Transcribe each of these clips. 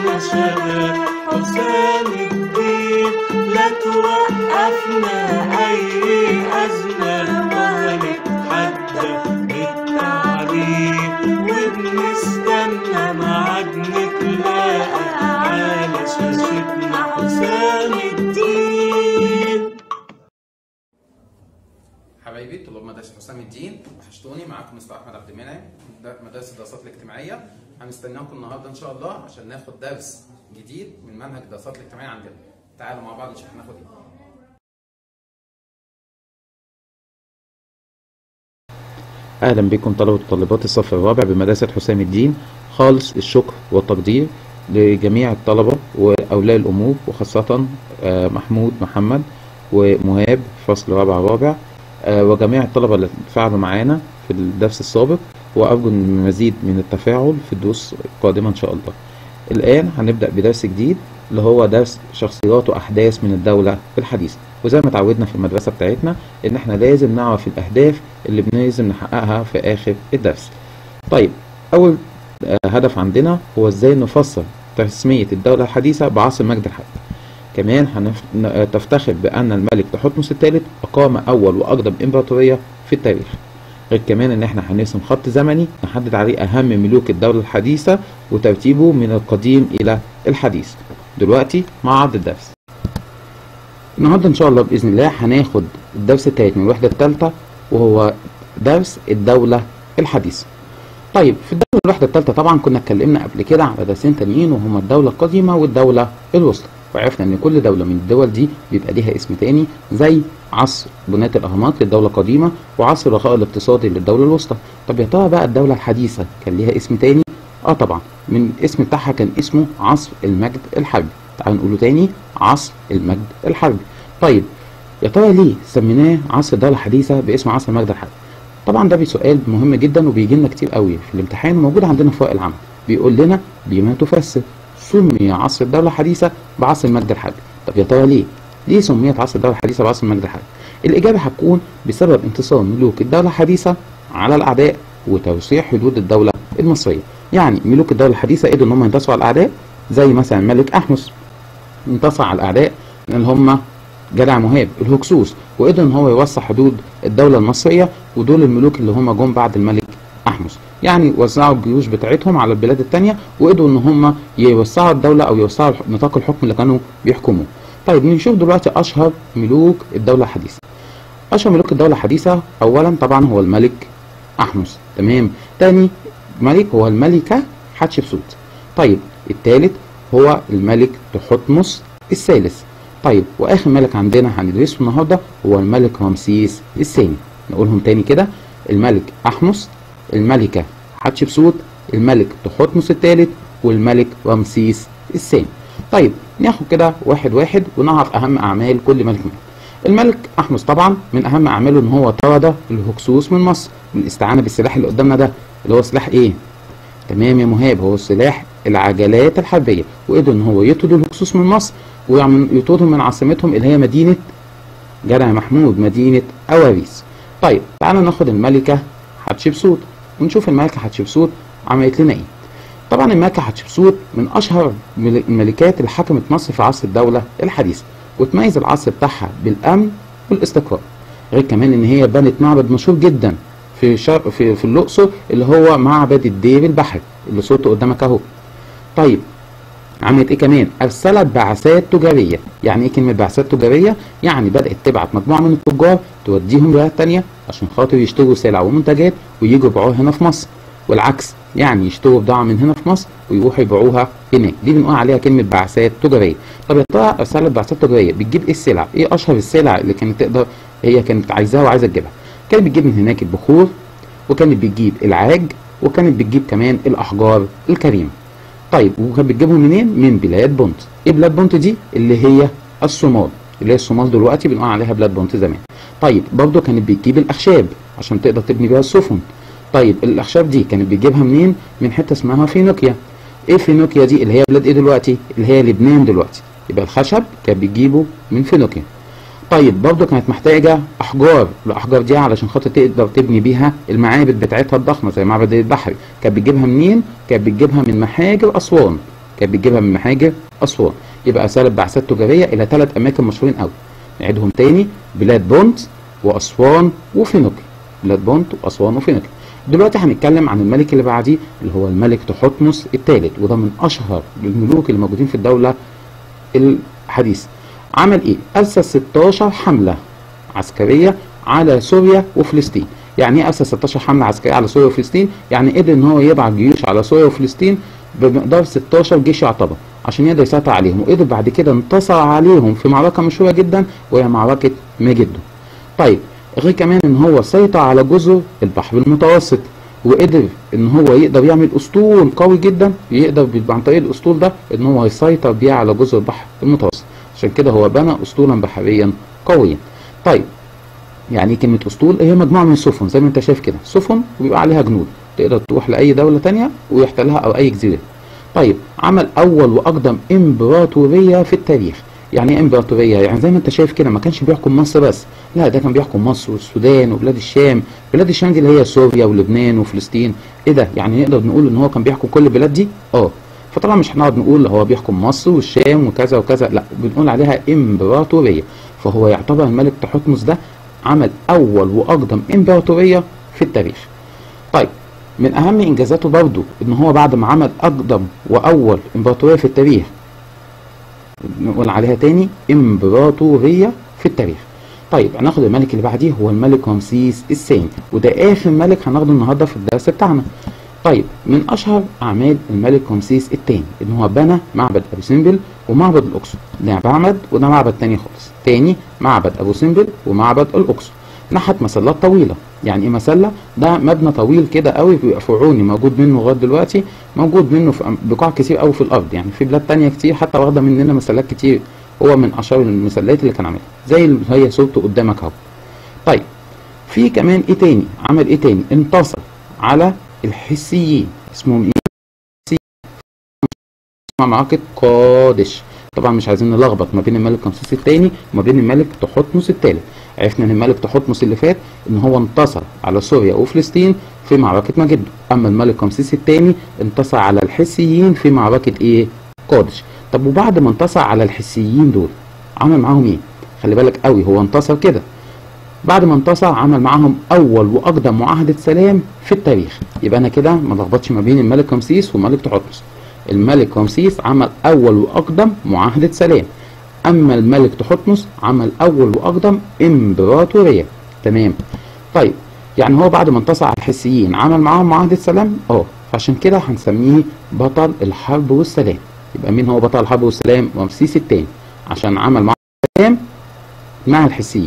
احنا شباب حسام الدين لا توقفنا اي ازمه وهنتحدى بالتعليم وبنستنى ميعاد نتلاقى على شاشتنا حسام الدين حبايبي طلاب مدرسة حسام الدين وحشتوني معاكم مستر احمد عبد المنعم د- مدرسة الدراسات الاجتماعية هنستناكم النهارده ان شاء الله عشان ناخد درس جديد من منهج الدراسات الاجتماعية عندنا تعالوا مع بعض نشوف هناخد ايه أهلا بكم طلبة وطالبات الصف الرابع بمدرسة حسام الدين خالص الشكر والتقدير لجميع الطلبة وأولياء الأمور وخاصة آه، محمود محمد ومهاب فصل رابع رابع آه، وجميع الطلبة اللي تفاعلوا معانا في الدرس السابق وأرجو المزيد من التفاعل في الدروس القادمة إن شاء الله الآن هنبدأ بدرس جديد اللي هو درس شخصيات وأحداث من الدولة الحديثة وزي ما اتعودنا في المدرسة بتاعتنا إن إحنا لازم نعرف الأهداف اللي لازم نحققها في آخر الدرس طيب أول آه، هدف عندنا هو إزاي نفسر تسمية الدولة الحديثة بعصر المجد الحديث كمان هنف... ن- آه، تفتخر بأن الملك تحتمس الثالث أقام أول وأقدم إمبراطورية في التاريخ غير كمان إن إحنا هنرسم خط زمني نحدد عليه أهم ملوك الدولة الحديثة وترتيبه من القديم إلى الحديث دلوقتي مع عرض الدرس النهارده ان شاء الله باذن الله هناخد الدرس التالت من الوحده الثالثه وهو درس الدوله الحديثه طيب في الدوله الوحده الثالثه طبعا كنا اتكلمنا قبل كده على درسين تانيين وهما الدوله القديمه والدوله الوسطى وعرفنا ان كل دوله من الدول دي بيبقى ليها اسم تاني زي عصر بناة الاهرامات للدوله القديمه وعصر الرخاء الاقتصادي للدوله الوسطى طب يا ترى بقى الدوله الحديثه كان ليها اسم تاني اه طبعا من الاسم بتاعها كان اسمه عصر المجد الحربي تعالوا نقوله تاني عصر المجد الحربي طيب يا ترى ليه سميناه عصر الدوله الحديثه باسم عصر المجد الحربي طبعا ده سؤال مهم جدا وبيجي لنا كتير قوي في الامتحان وموجود عندنا في ورق العمل بيقول لنا بما تفسر سمي عصر الدوله الحديثه بعصر المجد الحربي طب يا ترى ليه ليه سميت عصر الدوله الحديثه بعصر المجد الحربي الاجابه هتكون بسبب انتصار ملوك الدوله الحديثه على الاعداء وتوسيع حدود الدوله المصريه يعني ملوك الدوله الحديثه قدروا ان هم ينتصروا على الاعداء زي مثلا الملك احمس انتصر على الاعداء اللي هم جدع مهاب الهكسوس وقدر ان هو يوسع حدود الدوله المصريه ودول الملوك اللي هم جم بعد الملك احمس يعني وزعوا الجيوش بتاعتهم على البلاد التانية وقدروا ان هم يوسعوا الدوله او يوسعوا نطاق الحكم اللي كانوا بيحكموه طيب نشوف دلوقتي اشهر ملوك الدوله الحديثه اشهر ملوك الدوله الحديثه اولا طبعا هو الملك احمس تمام تاني ملك هو الملكه حتشبسوت طيب الثالث هو الملك تحتمس الثالث طيب واخر ملك عندنا هندرسه النهارده هو الملك رمسيس الثاني نقولهم تاني كده الملك احمس الملكه حتشبسوت الملك تحتمس الثالث والملك رمسيس الثاني طيب ناخد كده واحد واحد ونعرف اهم اعمال كل ملك منهم الملك احمس طبعا من اهم اعماله ان هو طرد الهكسوس من مصر بالاستعانه بالسلاح اللي قدامنا ده اللي هو سلاح ايه تمام يا مهاب هو سلاح العجلات الحربيه وقدر ان هو يطرد الهكسوس من مصر ويطردهم من عاصمتهم اللي هي مدينه جدع محمود مدينه اواريس طيب تعالى ناخد الملكه حتشبسوت ونشوف الملكه حتشبسوت عملت لنا ايه طبعا الملكه حتشبسوت من اشهر مل- الملكات اللي حكمت مصر في عصر الدوله الحديثه وتميز العصر بتاعها بالامن والاستقرار غير كمان ان هي بنت معبد مشهور جدا في شرق في, في الاقصر اللي هو معبد الدير البحري اللي صورته قدامك اهو طيب عملت ايه كمان ارسلت بعثات تجاريه يعني ايه كلمه بعثات تجاريه يعني بدات تبعت مجموعه من التجار توديهم بلاد تانية عشان خاطر يشتروا سلع ومنتجات ويجوا يبيعوها هنا في مصر والعكس يعني يشتروا بضاعه من هنا في مصر ويروحوا يبيعوها هناك دي بنقول عليها كلمه بعثات تجاريه طب يا ترى ارسلت بعثات تجاريه بتجيب ايه السلع ايه اشهر السلع اللي كانت تقدر هي كانت عايزاها وعايزه تجيبها كانت بتجيب من هناك البخور وكانت بتجيب العاج وكانت بتجيب كمان الاحجار الكريمه طيب وكانت بتجيبهم منين؟ من بلاد بونت. ايه بلاد بونت دي؟ اللي هي الصومال، اللي هي الصومال دلوقتي بنقول عليها بلاد بونت زمان. طيب برضه كانت بتجيب الاخشاب عشان تقدر تبني بيها السفن. طيب الاخشاب دي كانت بتجيبها منين؟ من حته اسمها فينيقيا. ايه فينيقيا دي؟ اللي هي بلاد ايه دلوقتي؟ اللي هي لبنان دلوقتي. يبقى الخشب كانت بتجيبه من فينيقيا. طيب برضه كانت محتاجة أحجار الأحجار دي علشان خاطر تقدر تبني بيها المعابد بتاعتها الضخمة زي معبد البحري كانت بتجيبها منين؟ كانت بتجيبها من محاجر أسوان كانت بتجيبها من محاجر اسوان يبقى ارسلت بعثات تجاريه الى ثلاث اماكن مشهورين قوي نعيدهم تاني بلاد بونت واسوان وفينيقيا بلاد بونت واسوان وفينيقيا دلوقتي هنتكلم عن الملك اللي بعديه اللي هو الملك تحتمس الثالث وده من اشهر الملوك اللي موجودين في الدوله الحديثه عمل ايه ارسل 16 حمله عسكريه على سوريا وفلسطين يعني ايه ارسل 16 حمله عسكريه على سوريا وفلسطين يعني قدر ان هو يبعت جيوش على سوريا وفلسطين بمقدار 16 جيش يعتبر عشان يقدر يسيطر عليهم وقدر بعد كده انتصر عليهم في معركه مشهوره جدا وهي معركه مجدو طيب غير كمان ان هو سيطر على جزر البحر المتوسط وقدر ان هو يقدر يعمل اسطول قوي جدا يقدر عن طريق الاسطول ده ان هو يسيطر بيه على جزر البحر المتوسط عشان كده هو بنى اسطولا بحريا قويا طيب يعني ايه كلمه اسطول هي مجموعه من السفن زي ما انت شايف كده سفن وبيبقى عليها جنود تقدر تروح لاي دوله تانية ويحتلها او اي جزيره طيب عمل اول واقدم امبراطوريه في التاريخ يعني ايه امبراطوريه يعني زي ما انت شايف كده ما كانش بيحكم مصر بس لا ده كان بيحكم مصر والسودان وبلاد الشام بلاد الشام دي اللي هي سوريا ولبنان وفلسطين ايه ده يعني نقدر نقول ان هو كان بيحكم كل البلاد دي اه فطبعا مش هنقعد نقول هو بيحكم مصر والشام وكذا وكذا لا بنقول عليها امبراطوريه فهو يعتبر الملك تحتمس ده عمل اول واقدم امبراطوريه في التاريخ طيب من اهم انجازاته برضه ان هو بعد ما عمل اقدم واول امبراطوريه في التاريخ نقول عليها تاني امبراطوريه في التاريخ طيب هناخد الملك اللي بعديه هو الملك رمسيس الثاني وده اخر ملك هناخده النهارده في الدرس بتاعنا طيب من اشهر اعمال الملك رمسيس الثاني ان هو بنى معبد ابو سمبل ومعبد الاقصر ده معبد وده معبد تاني خالص تاني معبد ابو سمبل ومعبد الاقصر نحت مسلات طويله يعني ايه مسله ده مبنى طويل كده قوي بيبقى فرعوني موجود منه لغايه دلوقتي موجود منه في بقاع كتير قوي في الارض يعني في بلاد تانية كتير حتى واخده مننا مسلات كتير هو من اشهر المسلات اللي كان عاملها زي اللي هي صورته قدامك اهو طيب في كمان ايه تاني عمل ايه تاني انتصر على الحسيين اسمهم ايه اسمها معركة قادش طبعا مش عايزين نلخبط ما بين الملك رمسيس الثاني وما بين الملك تحتمس الثالث عرفنا ان الملك تحتمس اللي فات ان هو انتصر على سوريا وفلسطين في معركة مجدو اما الملك رمسيس الثاني انتصر على الحسيين في معركة ايه قادش طب وبعد ما انتصر على الحسيين دول عمل معاهم ايه خلي بالك قوي هو انتصر كده بعد ما انتصر عمل معاهم اول واقدم معاهده سلام في التاريخ يبقى انا كده ما لخبطش ما بين الملك رمسيس والملك تحتمس الملك رمسيس عمل اول واقدم معاهده سلام اما الملك تحتمس عمل اول واقدم امبراطوريه تمام طيب يعني هو بعد ما انتصر على الحسيين عمل معاهم معاهده سلام اه فعشان كده هنسميه بطل الحرب والسلام يبقى مين هو بطل الحرب والسلام رمسيس الثاني عشان عمل معاهده سلام مع الحسيين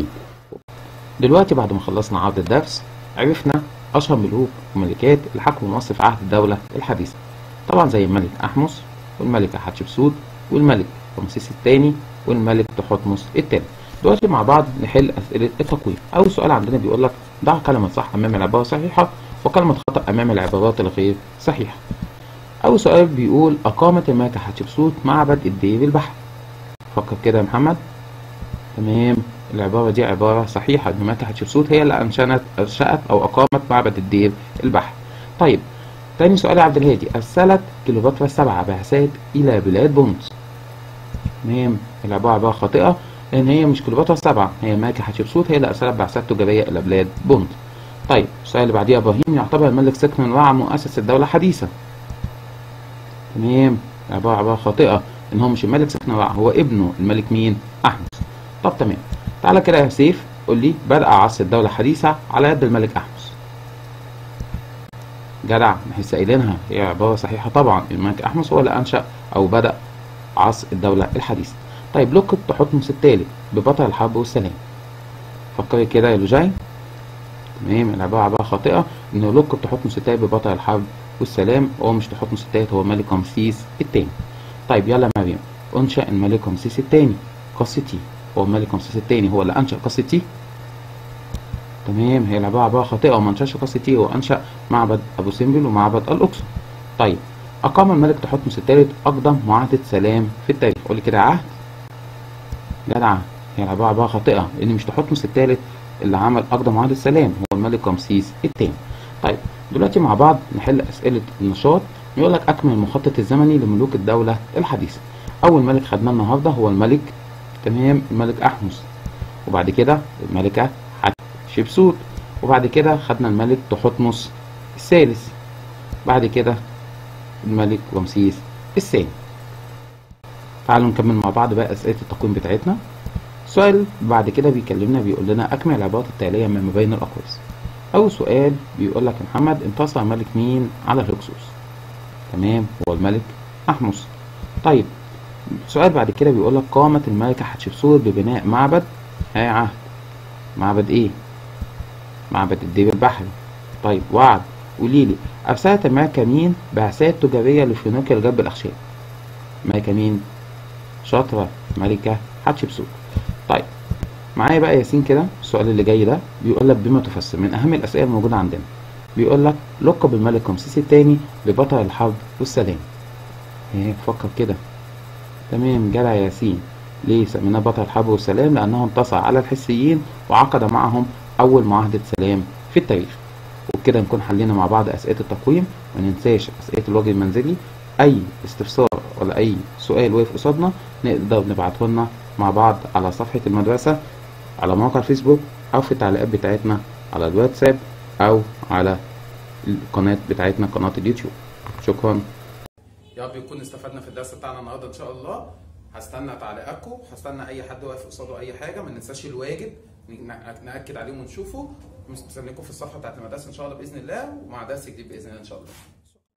دلوقتي بعد ما خلصنا عرض الدرس عرفنا اشهر ملوك وملكات اللي حكموا مصر في عهد الدوله الحديثه طبعا زي الملك احمس والملكه حتشبسوت والملك رمسيس الثاني والملك تحتمس الثالث دلوقتي مع بعض نحل اسئله التقويم اول سؤال عندنا بيقول لك ضع كلمه صح امام العباره الصحيحه وكلمه خطا امام العبارات الغير صحيحه اول سؤال بيقول اقامت الملكه حتشبسوت معبد الدير البحر فكر كده يا محمد تمام العبارة دي عبارة صحيحة إن ملكة حتشبسوت هي اللي أنشأت أنشأت أو أقامت معبد الدير البحر. طيب تاني سؤال يا عبد الهادي أرسلت كليوباترا السبعة بعثات إلى بلاد بونس. تمام العبارة عبارة خاطئة لأن هي مش كليوباترا السبعة هي ملكة حتشبسوت هي اللي أرسلت بعثات تجارية إلى بلاد بونس. طيب السؤال اللي بعديه إبراهيم يعتبر الملك سكن رع مؤسس الدولة الحديثة. تمام العبارة عبارة خاطئة إن هو مش الملك سكن رع هو ابنه الملك مين؟ أحمس. طب تمام تعالى كده يا سيف قول لي بدأ عصر الدولة الحديثة على يد الملك أحمس جدع ما لسه قايلينها هي عبارة صحيحة طبعا الملك أحمس هو اللي أنشأ أو بدأ عصر الدولة الحديثة طيب لقب تحتمس الثالث ببطل الحرب والسلام فكري كده يا لوجاي تمام العبارة عبارة خاطئة إن لقب تحتمس الثالث ببطل الحرب والسلام هو مش تحتمس الثالث هو الملك رمسيس الثاني طيب يلا يا مريم أنشأ الملك رمسيس الثاني قصتي هو الملك رمسيس الثاني هو اللي انشا قصه تي تمام هي العباره عباره خاطئه وما انشاش قصه تي هو انشا معبد ابو سمبل ومعبد الاقصر طيب اقام الملك تحتمس الثالث اقدم معاهده سلام في التاريخ قول لي كده عهد جدع هي العباره عباره خاطئه لان مش تحتمس الثالث اللي عمل اقدم معاهده سلام هو الملك رمسيس الثاني طيب دلوقتي مع بعض نحل اسئله النشاط يقول لك أكمل المخطط الزمني لملوك الدولة الحديثة أول ملك خدناه النهاردة هو الملك تمام الملك أحمس وبعد كده الملكة حتشبسوت وبعد كده خدنا الملك تحتمس الثالث بعد كده الملك رمسيس الثاني تعالوا نكمل مع بعض بقى أسئلة التقويم بتاعتنا سؤال بعد كده بيكلمنا بيقول لنا أكمل العبارات التالية من بين الأقواس أول سؤال بيقول لك يا محمد انتصر ملك مين على الهكسوس تمام هو الملك أحمس طيب سؤال بعد كده بيقول لك قامت الملكة حتشبسوت ببناء معبد ها عهد معبد ايه معبد الديب البحري طيب وعد قولي لي أرسلت الملكة مين بعثات تجارية لفينيقيا لجلب الأخشاب ملكة مين شاطرة ملكة حتشبسوت طيب معايا بقى ياسين كده السؤال اللي جاي ده بيقول لك بما تفسر من أهم الأسئلة الموجودة عندنا بيقول لك لقب الملك رمسيس الثاني ببطل الحرب والسلام ايه فكر كده تمام جدع يا ياسين ليه سميناه بطل الحرب والسلام لأنه انتصر على الحسيين وعقد معهم أول معاهدة سلام في التاريخ وبكده نكون حلينا مع بعض أسئلة التقويم ما ننساش أسئلة الوجه المنزلي أي استفسار ولا أي سؤال واقف قصادنا نقدر نبعته لنا مع بعض على صفحة المدرسة على موقع الفيسبوك أو في التعليقات بتاعتنا على الواتساب أو على القناة بتاعتنا قناة اليوتيوب شكرا يا رب يكون استفدنا في الدرس بتاعنا النهارده ان شاء الله هستنى تعليقاتكم هستنى اي حد واقف قصاده اي حاجه ما ننساش الواجب ن- ناكد عليه ونشوفه مستنيكم في الصفحه بتاعت المدرسه ان شاء الله باذن الله ومع درس جديد باذن الله ان شاء الله